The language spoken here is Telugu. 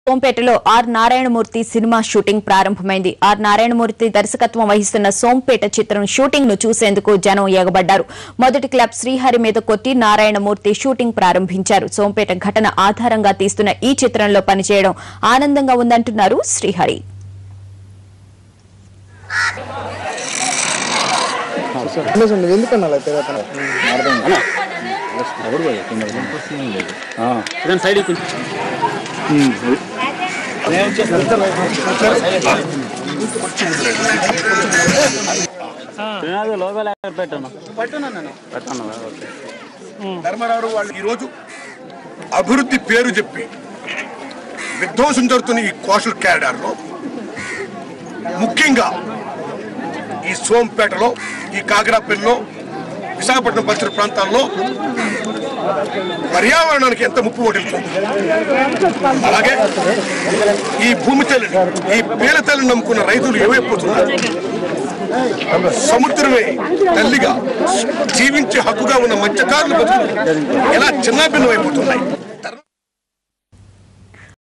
సోంపేటలో ఆర్ నారాయణమూర్తి సినిమా షూటింగ్ ప్రారంభమైంది ఆర్ నారాయణమూర్తి దర్శకత్వం వహిస్తున్న సోంపేట చిత్రం షూటింగ్ ను చూసేందుకు జనం ఎగబడ్డారు మొదటి క్లబ్ శ్రీహరి మీద కొట్టి నారాయణమూర్తి షూటింగ్ ప్రారంభించారు సోంపేట ఘటన ఆధారంగా తీస్తున్న ఈ చిత్రంలో పనిచేయడం ఆనందంగా ఉందంటున్నారు శ్రీహరి ఉండదు ఎందుకన్నా అలా తిరుగుతున్నా ఇదని సైడ్ లోపల పెట్టాను పెట్టాను ఓకే ధర్మారావు వాళ్ళు ఈరోజు అభివృద్ధి పేరు చెప్పి విధ్వంసం జరుగుతున్న ఈ కోస్టల్ క్యారిడార్లో ముఖ్యంగా ఈ సోంపేటలో ఈ కాగరాపల్లిలో విశాఖపట్నం పరిసర ప్రాంతాల్లో పర్యావరణానికి ఎంత ముప్పు ఓడిల్తుంది అలాగే ఈ భూమి తల్లిని ఈ పేల తల్లిని నమ్ముకున్న రైతులు ఏమైపోతున్నారు సముద్రమే తల్లిగా జీవించే హక్కుగా ఉన్న మత్స్యకారుల బతుకులు ఎలా చిన్నాభిన్నమైపోతున్నాయి